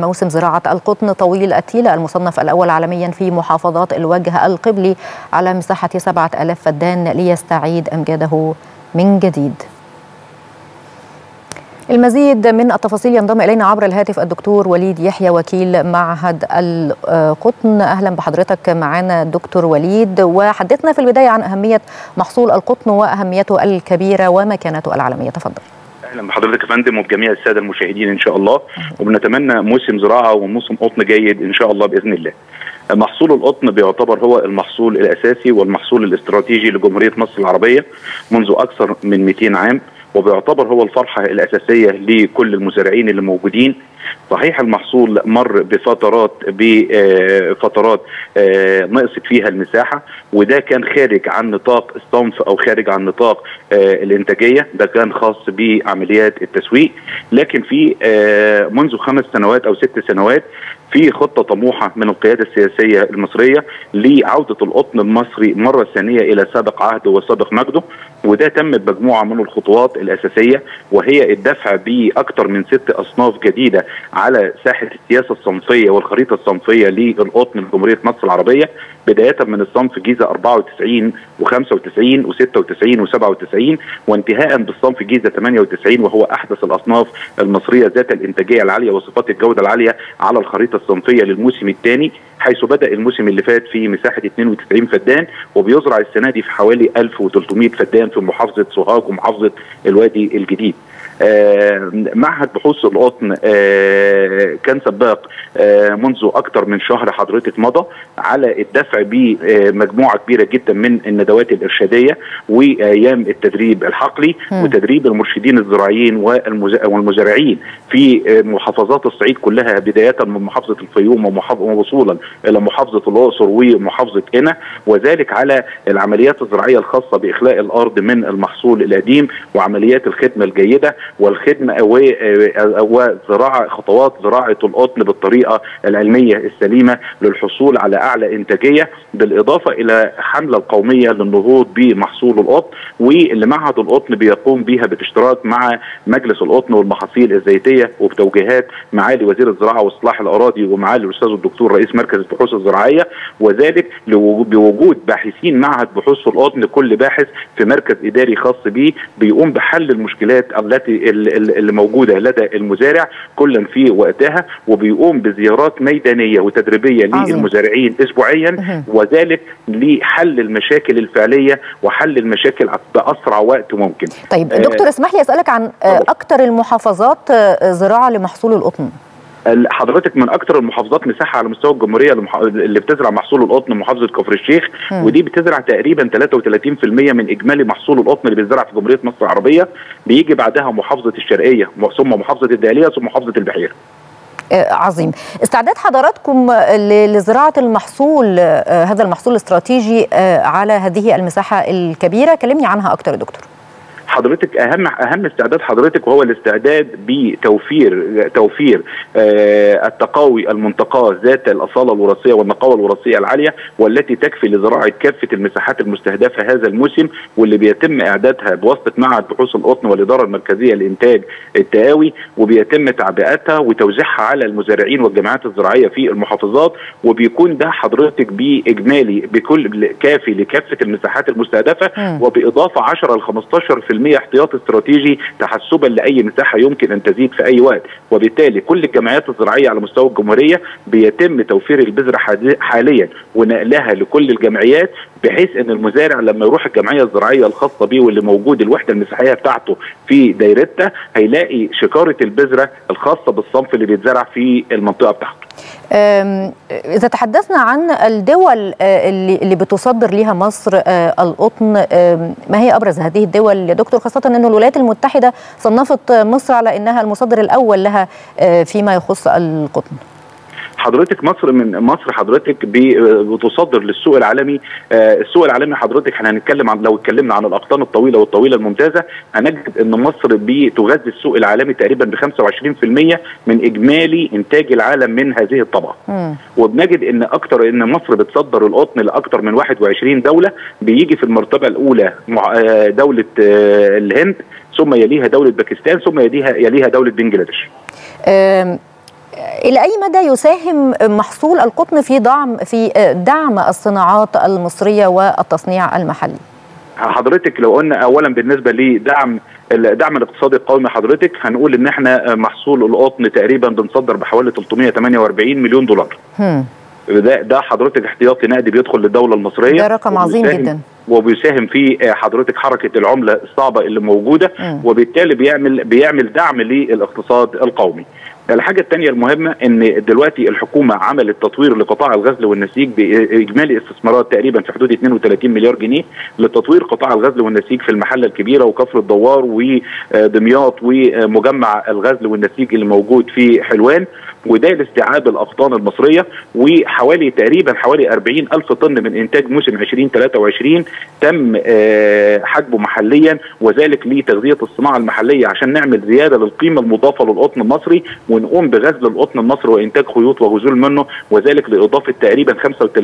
موسم زراعة القطن طويل التيلة المصنف الأول عالميا في محافظات الوجه القبلي على مساحة 7000 فدان ليستعيد أمجاده من جديد المزيد من التفاصيل ينضم إلينا عبر الهاتف الدكتور وليد يحيى وكيل معهد القطن أهلا بحضرتك معنا دكتور وليد وحدثنا في البداية عن أهمية محصول القطن وأهميته الكبيرة ومكانته العالمية تفضل اهلا بحضرتك يا فندم وبجميع الساده المشاهدين ان شاء الله وبنتمنى موسم زراعه وموسم قطن جيد ان شاء الله باذن الله. محصول القطن بيعتبر هو المحصول الاساسي والمحصول الاستراتيجي لجمهوريه مصر العربيه منذ اكثر من 200 عام وبيعتبر هو الفرحه الاساسيه لكل المزارعين اللي موجودين صحيح المحصول مر بفترات بفترات نقصت فيها المساحه وده كان خارج عن نطاق الصنف او خارج عن نطاق الانتاجيه ده كان خاص بعمليات التسويق لكن في منذ خمس سنوات او ست سنوات في خطه طموحه من القياده السياسيه المصريه لعوده القطن المصري مره ثانيه الى سابق عهده وسابق مجده وده تم بمجموعه من الخطوات الاساسيه وهي الدفع باكثر من ست اصناف جديده على ساحه السياسه الصنفيه والخريطه الصنفيه للقطن لجمهوريه مصر العربيه بدايه من الصنف جيزه 94 و95 و96 و97 وانتهاء بالصنف جيزه 98 وهو احدث الاصناف المصريه ذات الانتاجيه العاليه وصفات الجوده العاليه على الخريطه الصنفيه للموسم الثاني حيث بدا الموسم اللي فات في مساحه 92 فدان وبيزرع السنه دي في حوالي 1300 فدان في محافظه سوهاج ومحافظه الوادي الجديد. آه معهد بحوث القطن آه كان سباق آه منذ اكثر من شهر حضرتك مضى على الدفع بمجموعه كبيره جدا من الندوات الارشاديه وايام التدريب الحقلي م. وتدريب المرشدين الزراعيين والمزارعين في محافظات الصعيد كلها بدايه من محافظه الفيوم ووصولا الى محافظه الاقصر ومحافظه قنا وذلك على العمليات الزراعيه الخاصه باخلاء الارض من المحصول القديم وعمليات الخدمه الجيده والخدمه وزراعه خطوات زراعه القطن بالطريقه العلميه السليمه للحصول على اعلى انتاجيه بالاضافه الى حمله القوميه للنهوض بمحصول القطن واللي معهد القطن بيقوم بها بالاشتراك مع مجلس القطن والمحاصيل الزيتيه وبتوجيهات معالي وزير الزراعه واصلاح الاراضي ومعالي الاستاذ الدكتور رئيس مركز البحوث الزراعيه وذلك بوجود باحثين معهد بحوث القطن كل باحث في مركز اداري خاص به بيقوم بحل المشكلات التي اللي موجوده لدى المزارع كلا في وقتها وبيقوم بزيارات ميدانيه وتدريبيه للمزارعين اسبوعيا وذلك لحل المشاكل الفعليه وحل المشاكل باسرع وقت ممكن. طيب دكتور اسمح لي اسالك عن اكثر المحافظات زراعه لمحصول القطن. حضرتك من اكثر المحافظات مساحه على مستوى الجمهوريه اللي بتزرع محصول القطن محافظه كفر الشيخ م. ودي بتزرع تقريبا 33% من اجمالي محصول القطن اللي بيتزرع في جمهوريه مصر العربيه بيجي بعدها محافظه الشرقيه ثم محافظه الدهليه ثم محافظه البحيره عظيم استعداد حضراتكم لزراعه المحصول هذا المحصول الاستراتيجي على هذه المساحه الكبيره كلمني عنها اكثر يا دكتور حضرتك اهم اهم استعداد حضرتك وهو الاستعداد بتوفير توفير آه التقاوي المنتقاه ذات الاصاله الوراثيه والنقاوه الوراثيه العاليه والتي تكفي لزراعه كافه المساحات المستهدفه هذا الموسم واللي بيتم اعدادها بواسطه معهد بحوث القطن والاداره المركزيه لانتاج التقاوي وبيتم تعبئتها وتوزيعها على المزارعين والجمعيات الزراعيه في المحافظات وبيكون ده حضرتك باجمالي بكل كافي لكافه المساحات المستهدفه م. وباضافه 10 ل 15% احتياط استراتيجي تحسبا لاي مساحه يمكن ان تزيد في اي وقت وبالتالي كل الجمعيات الزراعيه على مستوى الجمهوريه بيتم توفير البذره حاليا ونقلها لكل الجمعيات بحيث ان المزارع لما يروح الجمعيه الزراعيه الخاصه بيه واللي موجود الوحده المساحيه بتاعته في دايرتها هيلاقي شكاره البذره الخاصه بالصنف اللي بيتزرع في المنطقه بتاعته. إذا تحدثنا عن الدول اللي, اللي بتصدر لها مصر القطن ما هي أبرز هذه الدول يا دكتور خاصة أن الولايات المتحدة صنفت مصر على أنها المصدر الأول لها فيما يخص القطن حضرتك مصر من مصر حضرتك بتصدر للسوق العالمي آه السوق العالمي حضرتك احنا هنتكلم عن لو اتكلمنا عن الاقطان الطويله والطويله الممتازه هنجد ان مصر بتغذي السوق العالمي تقريبا ب 25% من اجمالي انتاج العالم من هذه الطبقه م. وبنجد ان اكتر ان مصر بتصدر القطن لاكثر من 21 دوله بيجي في المرتبه الاولى دوله الهند ثم يليها دوله باكستان ثم يليها يليها دوله بنجلاديش الى اي مدى يساهم محصول القطن في دعم في دعم الصناعات المصريه والتصنيع المحلي؟ حضرتك لو قلنا اولا بالنسبه لدعم الدعم الاقتصادي القومي حضرتك هنقول ان احنا محصول القطن تقريبا بنصدر بحوالي 348 مليون دولار. هم. ده ده حضرتك احتياطي نقدي بيدخل للدوله المصريه ده رقم عظيم جدا وبيساهم في حضرتك حركه العمله الصعبه اللي موجوده م. وبالتالي بيعمل بيعمل دعم للاقتصاد القومي. الحاجة الثانية المهمة ان دلوقتي الحكومة عملت تطوير لقطاع الغزل والنسيج باجمالي استثمارات تقريبا في حدود 32 مليار جنيه لتطوير قطاع الغزل والنسيج في المحلة الكبيرة وكفر الدوار ودمياط ومجمع الغزل والنسيج اللي موجود في حلوان وده لاستيعاب الاقطان المصريه وحوالي تقريبا حوالي 40 الف طن من انتاج موسم 2023 تم حجبه محليا وذلك لتغذيه الصناعه المحليه عشان نعمل زياده للقيمه المضافه للقطن المصري ونقوم بغزل القطن المصري وانتاج خيوط وغزول منه وذلك لاضافه تقريبا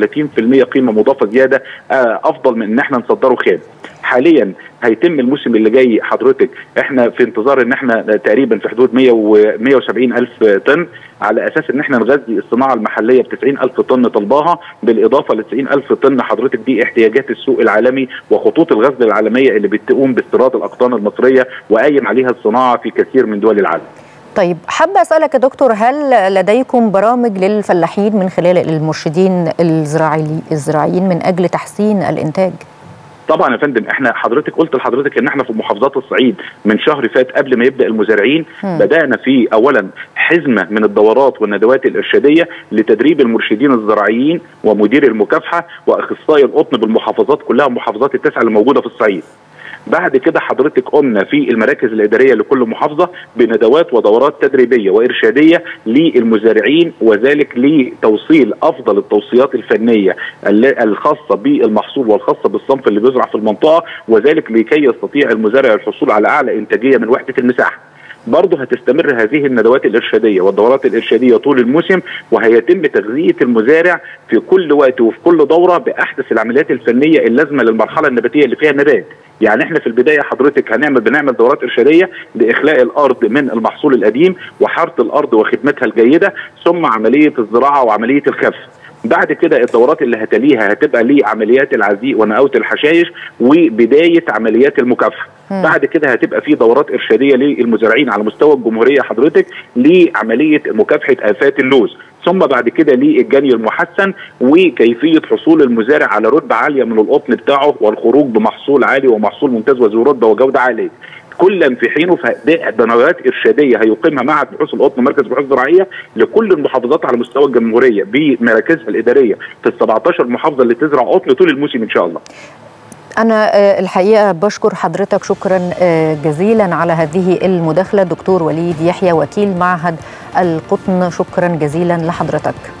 35% قيمه مضافه زياده افضل من ان احنا نصدره خام. حاليا هيتم الموسم اللي جاي حضرتك احنا في انتظار ان احنا تقريبا في حدود 100 و 170 الف طن على اساس ان احنا نغذي الصناعه المحليه ب 90 الف طن طلباها بالاضافه ل 90 الف طن حضرتك دي احتياجات السوق العالمي وخطوط الغزل العالميه اللي بتقوم باستيراد الاقطان المصريه وقايم عليها الصناعه في كثير من دول العالم. طيب حابة أسألك يا دكتور هل لديكم برامج للفلاحين من خلال المرشدين الزراعي الزراعيين من أجل تحسين الإنتاج؟ طبعا يا فندم احنا حضرتك قلت لحضرتك ان احنا في محافظات الصعيد من شهر فات قبل ما يبدا المزارعين م. بدانا في اولا حزمه من الدورات والندوات الارشاديه لتدريب المرشدين الزراعيين ومدير المكافحه واخصائي القطن بالمحافظات كلها المحافظات التسعه اللي موجوده في الصعيد. بعد كده حضرتك قمنا في المراكز الاداريه لكل محافظه بندوات ودورات تدريبيه وارشاديه للمزارعين وذلك لتوصيل افضل التوصيات الفنيه الخاصه بالمحصول والخاصه بالصنف اللي بيزرع في المنطقه وذلك لكي يستطيع المزارع الحصول على اعلى انتاجيه من وحده المساحه. برضه هتستمر هذه الندوات الارشاديه والدورات الارشاديه طول الموسم وهيتم تغذيه المزارع في كل وقت وفي كل دوره باحدث العمليات الفنيه اللازمه للمرحله النباتيه اللي فيها نبات. يعني احنا في البدايه حضرتك هنعمل بنعمل دورات ارشاديه لاخلاء الارض من المحصول القديم وحاره الارض وخدمتها الجيده ثم عمليه الزراعه وعمليه الخف. بعد كده الدورات اللي هتليها هتبقى لعمليات العزيء ونقاوه الحشائش وبدايه عمليات المكافحه. مم. بعد كده هتبقى في دورات ارشاديه للمزارعين على مستوى الجمهوريه حضرتك لعمليه مكافحه افات اللوز. ثم بعد كده للجني المحسن وكيفيه حصول المزارع على رتبه عاليه من القطن بتاعه والخروج بمحصول عالي ومحصول ممتاز وذو رتبه وجوده عاليه. كلا في حينه فندوات ارشاديه هيقيمها معهد بحوث القطن ومركز بحوث زراعيه لكل المحافظات على مستوى الجمهوريه بمراكزها الاداريه في ال 17 محافظه اللي تزرع قطن طول الموسم ان شاء الله. أنا الحقيقة بشكر حضرتك شكرا جزيلا على هذه المداخلة دكتور وليد يحيى وكيل معهد القطن شكرا جزيلا لحضرتك